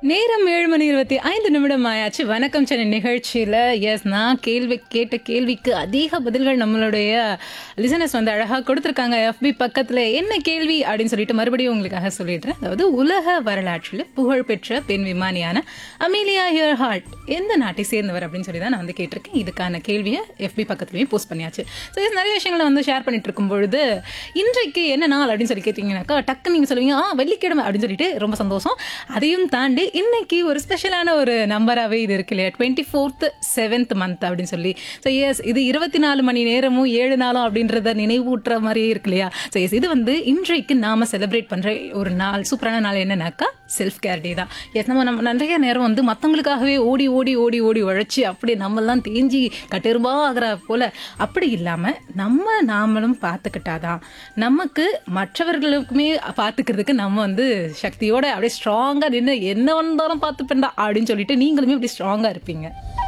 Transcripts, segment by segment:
நேரம் ஏழு மணி இருபத்தி ஐந்து நிமிடம் ஆயாச்சு வணக்கம் சென்னை நிகழ்ச்சியில் எஸ் நான் கேள்வி கேட்ட கேள்விக்கு அதிக பதில்கள் நம்மளுடைய லிசனர்ஸ் வந்து அழகாக கொடுத்துருக்காங்க எஃபி பக்கத்தில் என்ன கேள்வி அப்படின்னு சொல்லிட்டு மறுபடியும் உங்களுக்காக சொல்லிடுறேன் அதாவது உலக வரலாற்றில் புகழ்பெற்ற பெண் விமானியான அமீலியா ஹியர் ஹார்ட் எந்த நாட்டை சேர்ந்தவர் அப்படின்னு சொல்லி தான் நான் வந்து கேட்டிருக்கேன் இதுக்கான கேள்வியை எஃபி பக்கத்துலையும் போஸ்ட் பண்ணியாச்சு ஸோ இது நிறைய விஷயங்களை வந்து ஷேர் பண்ணிட்டு இருக்கும் பொழுது இன்றைக்கு என்ன நாள் அப்படின்னு சொல்லி கேட்டீங்கன்னாக்கா டக்குன்னு நீங்கள் சொல்லுவீங்க ஆ வெள்ளிக்கிழமை அப்படின்னு சொல்லிட்டு ரொம்ப சந்தோஷம் அதையும் தாண்டி இன்னைக்கு ஒரு ஸ்பெஷலான ஒரு நம்பராகவே இது இருக்கு இல்லையா டுவெண்ட்டி ஃபோர்த் செவன்த் மந்த் அப்படின்னு சொல்லி ஸோ எஸ் இது இருபத்தி நாலு மணி நேரமும் ஏழு நாளும் அப்படின்றத நினைவூட்டுற மாதிரியே இருக்கு இல்லையா ஸோ எஸ் இது வந்து இன்றைக்கு நாம செலிப்ரேட் பண்ணுற ஒரு நாள் சூப்பரான நாள் என்னன்னாக்கா செல்ஃப் கேர் டே தான் எஸ் நம்ம நம்ம நிறைய நேரம் வந்து மற்றவங்களுக்காகவே ஓடி ஓடி ஓடி ஓடி உழைச்சி அப்படி நம்மெல்லாம் தேஞ்சி கட்டெரும்பா ஆகிற போல அப்படி இல்லாமல் நம்ம நாமளும் பார்த்துக்கிட்டாதான் நமக்கு மற்றவர்களுக்குமே பார்த்துக்கிறதுக்கு நம்ம வந்து சக்தியோட அப்படியே ஸ்ட்ராங்காக நின்று என்ன வந்தாலும் பார்த்துப்பேன்டா அப்படின்னு சொல்லிட்டு நீங்களுமே அப்படி ஸ்ட்ராங்காக இருப்பீங்க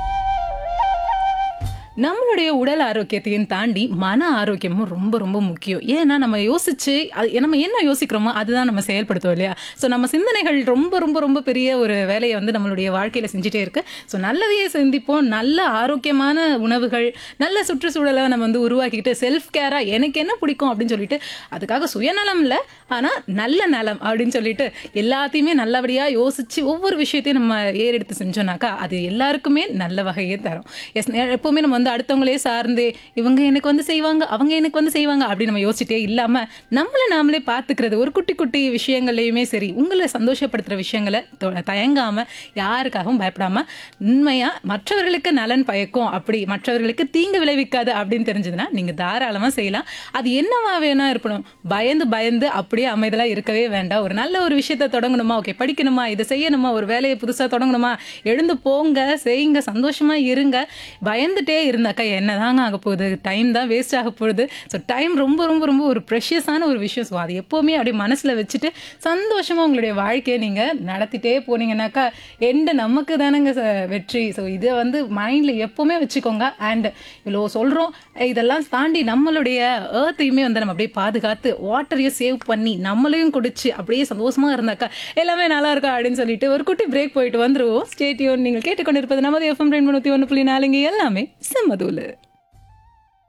நம்மளுடைய உடல் ஆரோக்கியத்தையும் தாண்டி மன ஆரோக்கியமும் ரொம்ப ரொம்ப முக்கியம் ஏன்னா நம்ம யோசிச்சு அது நம்ம என்ன யோசிக்கிறோமோ அதுதான் நம்ம செயல்படுத்துவோம் இல்லையா ஸோ நம்ம சிந்தனைகள் ரொம்ப ரொம்ப ரொம்ப பெரிய ஒரு வேலையை வந்து நம்மளுடைய வாழ்க்கையில் செஞ்சுட்டே இருக்கு ஸோ நல்லதையே சிந்திப்போம் நல்ல ஆரோக்கியமான உணவுகள் நல்ல சுற்றுச்சூழலை நம்ம வந்து உருவாக்கிக்கிட்டு செல்ஃப் கேராக எனக்கு என்ன பிடிக்கும் அப்படின்னு சொல்லிட்டு அதுக்காக சுயநலம் இல்லை ஆனால் நல்ல நலம் அப்படின்னு சொல்லிட்டு எல்லாத்தையுமே நல்லபடியாக யோசிச்சு ஒவ்வொரு விஷயத்தையும் நம்ம ஏறெடுத்து செஞ்சோம்னாக்கா அது எல்லாருக்குமே நல்ல வகையே தரும் எஸ் எப்பவுமே நம்ம வந்து அடுத்தவங்களே சார்ந்து இவங்க எனக்கு வந்து செய்வாங்க அவங்க எனக்கு வந்து செய்வாங்க அப்படி நம்ம யோசிச்சிட்டே இல்லாமல் நம்மளை நாமளே பார்த்துக்கிறது ஒரு குட்டி குட்டி விஷயங்கள்லையுமே சரி உங்களை சந்தோஷப்படுத்துகிற விஷயங்களை தொ- தயங்காம யாருக்காகவும் பயப்படாம உண்மையா மற்றவர்களுக்கு நலன் பயக்கும் அப்படி மற்றவர்களுக்கு தீங்கு விளைவிக்காது அப்படின்னு தெரிஞ்சதுன்னா நீங்க தாராளமா செய்யலாம் அது என்னவா வேணா இருக்கணும் பயந்து பயந்து அப்படியே அமைதலா இருக்கவே வேண்டாம் ஒரு நல்ல ஒரு விஷயத்த தொடங்கணுமா ஓகே படிக்கணுமா இதை செய்யணுமா ஒரு வேலையை புதுசா தொடங்கணுமா எழுந்து போங்க செய்யுங்க சந்தோஷமா இருங்க பயந்துட்டே இருந்தாக்கா என்னதாங்க ஆக போகுது டைம் தான் வேஸ்ட் ஆக போகுது ஸோ டைம் ரொம்ப ரொம்ப ரொம்ப ஒரு ப்ரெஷியஸான ஒரு விஷயம் ஸோ அது எப்போவுமே அப்படியே மனசில் வச்சுட்டு சந்தோஷமாக உங்களுடைய வாழ்க்கையை நீங்கள் நடத்திட்டே போனீங்கன்னாக்கா எண்டு நமக்கு தானங்க ச- வெற்றி ஸோ இதை வந்து மைண்டில் எப்போவுமே வச்சுக்கோங்க அண்ட் இவ்வளோ சொல்கிறோம் இதெல்லாம் தாண்டி நம்மளுடைய ஏர்த்தையுமே வந்து நம்ம அப்படியே பாதுகாத்து வாட்டரையும் சேவ் பண்ணி நம்மளையும் குடிச்சு அப்படியே சந்தோஷமாக இருந்தாக்கா எல்லாமே நல்லா இருக்கா அப்படின்னு சொல்லிட்டு ஒரு குட்டி பிரேக் போயிட்டு வந்துருவோம் ஸ்டேட்யூன் நீங்கள் கேட்டுக்கொண்டிருப்பது நமது எஃப்எம் ரெண்டு ஒன்று புள்ளி நாலுங்க எல்லாமே செம்மதூலு